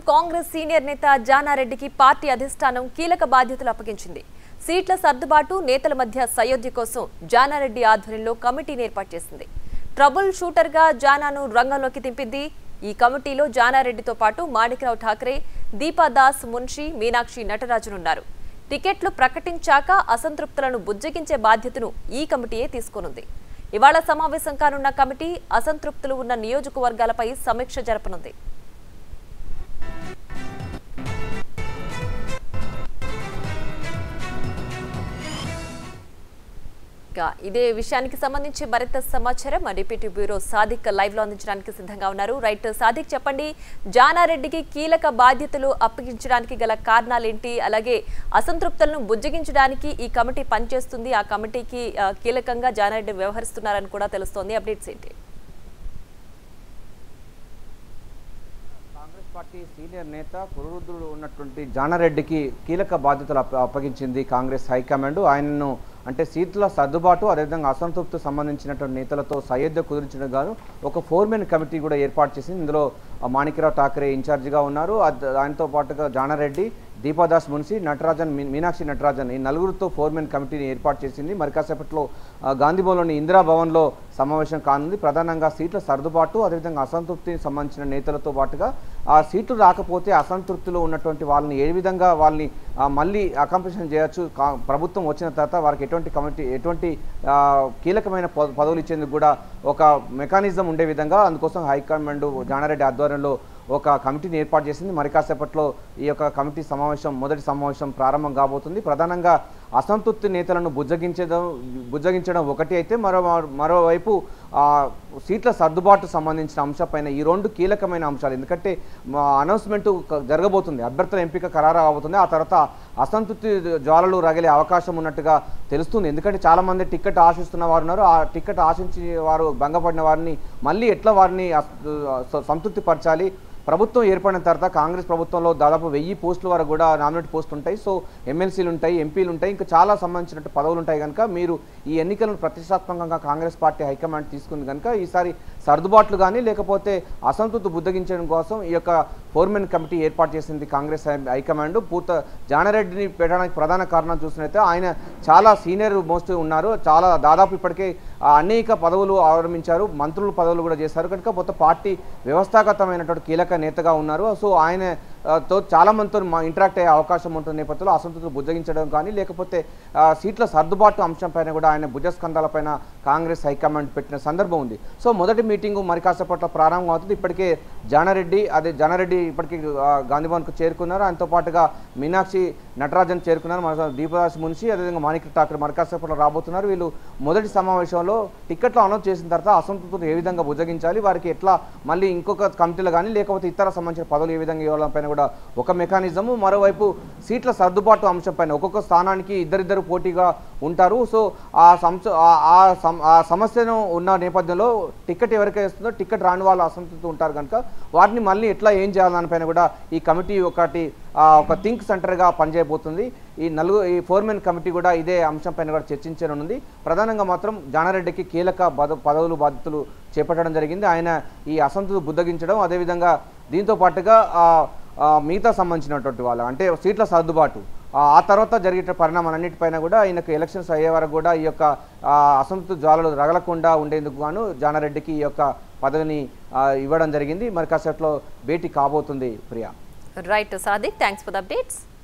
Congress senior నేత జానారెడ్డికి party అధిష్టానం కీలక బాధ్యతలు అప్పగించింది సీట్ల సర్దుబాటు నేతల మధ్య సయోధ్య కోసం జానారెడ్డి ఆధ్వర్యంలో కమిటీని ఏర్పాటు చేసింది ట్రబుల్ షూటర్గా జానాను రంగంలోకి దింపింది ఈ కమిటీలో జానారెడ్డితో పాటు మాణిక్రావు ఠాకరే దీపాదాస్ మున్షి మీనాక్షి నటరాజనున్నారు టికెట్లు ప్రకటించాక అసంతృప్తులను బుజ్జగించే బాధ్యతను ఈ కమిటీయే తీసుకోనుంది ఇవాళ సమావేశం కానున్న కమిటీ అసంతృప్తులు ఉన్న నియోజకవర్గాలపై సమీక్ష జరపనుంది ఇక ఇదే విషయానికి సంబంధించి మరింత సమాచారం మా డిప్యూటీ బ్యూరో సాదిక్ లైవ్ లో అందించడానికి సిద్ధంగా ఉన్నారు రైట్ సాదిక్ చెప్పండి జానారెడ్డికి కీలక బాధ్యతలు అప్పగించడానికి గల కారణాలేంటి అలాగే అసంతృప్తులను బుజ్జగించడానికి ఈ కమిటీ పనిచేస్తుంది ఆ కమిటీకి ఆ, కీలకంగా జానారెడ్డి వ్యవహరిస్తున్నారని కూడా తెలుస్తోంది అప్డేట్స్ ఏంటి కాంగ్రెస్ పార్టీ సీనియర్ నేత కురురుద్రుడు ఉన్నటువంటి జానారెడ్డికి కీలక బాధ్యతలు అప్ప- అప్పగించింది కాంగ్రెస్ హైకమాండ్ ఆయనను అంటే సీట్ల సర్దుబాటు అదేవిధంగా అసంతృప్తి సంబంధించినటువంటి నేతలతో సయోధ్య కుదిరించడం గాను ఒక ఫోర్మెన్ కమిటీ కూడా ఏర్పాటు చేసింది ఇందులో ఆ, మాణిక్యరావు ఠాకరే ఇన్ఛార్జిగా ఉన్నారు అద్- ఆయనతో పాటుగా జానారెడ్డి దీపాదాస్ మున్సి నటరాజన్ మీ- మీనాక్షి నటరాజన్ ఈ నలుగురితో ఫోర్మెన్ కమిటీని ఏర్పాటు చేసింది మరి కాసేపట్లో ఆ, గాంధీభవన్లోని ఇందిరా భవన్లో సమావేశం కానుంది ప్రధానంగా సీట్ల సర్దుబాటు అదేవిధంగా అసంతృప్తికి సంబంధించిన నేతలతో పాటుగా ఆ సీట్లు రాకపోతే అసంతృప్తిలో ఉన్నటువంటి వాళ్ళని ఏ విధంగా వాళ్ళని ఆ, మళ్ళీ అకంప్లిషన్ చేయొచ్చు కా- ప్రభుత్వం వచ్చిన తర్వాత వారికి ఎటువంటి కమిటీ ఎటువంటి ఆ, కీలకమైన పద- పదవులు ఇచ్చేందుకు కూడా ఒక మెకానిజం ఉండే విధంగా అందుకోసం హైకమాండ్ జానారెడ్డి ఆధ్వర్యంలో ఒక కమిటీని ఏర్పాటు చేసింది మరి కాసేపట్లో ఈ యొక్క కమిటీ సమావేశం మొదటి సమావేశం ప్రారంభం కాబోతుంది ప్రధానంగా అసంతృప్తి నేతలను బుజ్జగించడం బుజ్జగించడం ఒకటి అయితే మరో మరోవైపు ఆ, సీట్ల సర్దుబాటు సంబంధించిన అంశంపైన ఈ రెండు కీలకమైన అంశాలు ఎందుకంటే మా అనౌన్స్మెంట్ జరగబోతుంది అభ్యర్థుల ఎంపిక ఖరారు అవబోతుంది ఆ తర్వాత అసంతృప్తి జ్వాలలు రగిలే అవకాశం ఉన్నట్టుగా తెలుస్తుంది ఎందుకంటే చాలా మంది టికెట్ ఆశిస్తున్న వారు ఉన్నారు ఆ టికెట్ ఆశించి వారు భంగపడిన వారిని మళ్ళీ ఎట్లా వారిని అస్- సంతృప్తి పరచాలి ప్రభుత్వం ఏర్పడిన తర్వాత కాంగ్రెస్ ప్రభుత్వంలో దాదాపు వెయ్యి పోస్టుల వరకు కూడా నామినేట్ పోస్టులు ఉంటాయి సో ఎమ్మెల్సీలు ఉంటాయి ఎంపీలు ఉంటాయి ఇంకా చాలా సంబంధించినట్టు పదవులు ఉంటాయి కనుక మీరు ఈ ఎన్నికలను ప్రతిష్టాత్మకంగా కాంగ్రెస్ పార్టీ హైకమాండ్ తీసుకుంది కనుక ఈసారి సర్దుబాట్లు కానీ లేకపోతే అసంతృప్తి బుద్ధగించడం కోసం ఈ యొక్క ఫోర్మెన్ కమిటీ ఏర్పాటు చేసింది కాంగ్రెస్ హై- హైకమాండ్ పూర్త జానారెడ్డిని పెట్టడానికి ప్రధాన కారణం చూసినైతే ఆయన చాలా సీనియర్ మోస్ట్ ఉన్నారు చాలా దాదాపు ఇప్పటికే ఆ, అనేక పదవులు ఆరంభించారు మంత్రుల పదవులు కూడా చేశారు కనుక మొత్తం పార్టీ వ్యవస్థాగతమైనటువంటి కీలక నేతగా ఉన్నారు సో ఆయన ఆ, తో చాలా మందితో మా ఇంటరాక్ట్ అయ్యే అవకాశం ఉంటుంది నేపథ్యంలో అసంతృప్తి బుజ్జగించడం కానీ లేకపోతే ఆ, సీట్ల సర్దుబాటు అంశం పైన కూడా ఆయన భుజస్కంధాలపైన కాంగ్రెస్ హైకమాండ్ పెట్టిన సందర్భం ఉంది సో మొదటి మీటింగు మరి కాసేపట్లో ప్రారంభం అవుతుంది ఇప్పటికే జానారెడ్డి అదే జానారెడ్డి ఇప్పటికే ఆ, గాంధీభవన్కు చేరుకున్నారు ఆయనతో పాటుగా మీనాక్షి నటరాజన్ చేరుకున్నారు మన దీపదాస్ మున్షి అదేవిధంగా మాణిక్ ఠాకరే మరి కాసేపట్లో రాబోతున్నారు వీళ్ళు మొదటి సమావేశంలో టికెట్లు అనౌన్స్ చేసిన తర్వాత అసంతృప్తిని ఏ విధంగా బుజ్జగించాలి వారికి ఎట్లా మళ్ళీ ఇంకొక కమిటీలు కానీ లేకపోతే ఇతర సంబంధించిన పదవులు ఏ విధంగా ఇవ్వడం పైన కూడా ఒక మెకానిజము మరోవైపు సీట్ల సర్దుబాటు అంశం పైన ఒక్కొక్క స్థానానికి ఇద్దరిద్దరు పోటీగా ఉంటారు సో ఆ సంశ ఆ- ఆ సమ- ఆ సమస్యను ఉన్న నేపథ్యంలో టికెట్ ఎవరికైతే వస్తుందో టికెట్ రాని వాళ్ళు అసంతృప్తి ఉంటారు కనుక వాటిని మళ్ళీ ఎట్లా ఏం చేయాలనిపైన కూడా ఈ కమిటీ ఒకటి ఆ, ఒక థింక్ సెంటర్గా పనిచేయబోతుంది ఈ నలుగు ఈ ఫోర్మెన్ కమిటీ కూడా ఇదే అంశం పైన కూడా చర్చించనుంది ప్రధానంగా మాత్రం జానారెడ్డికి కీలక పద పదవులు బాధ్యతలు చేపట్టడం జరిగింది ఆయన ఈ అసంతృప్తి బుద్ధగించడం అదేవిధంగా దీంతో పాటుగా ఆ, ఆ, మిగతా సంబంధించినటువంటి వాళ్ళు అంటే సీట్ల సర్దుబాటు ఆ ఆ తర్వాత జరిగే పరిణామాలన్నిటిపైన కూడా ఆయనకు ఎలక్షన్స్ అయ్యే వరకు కూడా ఈ యొక్క ఆ, అసంతృప్తి జ్వాలలు రగలకుండా ఉండేందుకు గాను జానారెడ్డికి ఈ యొక్క పదవిని ఆ, ఇవ్వడం జరిగింది మరి కాసేపట్లో భేటీ కాబోతుంది Priya right Sadiq thanks for the updates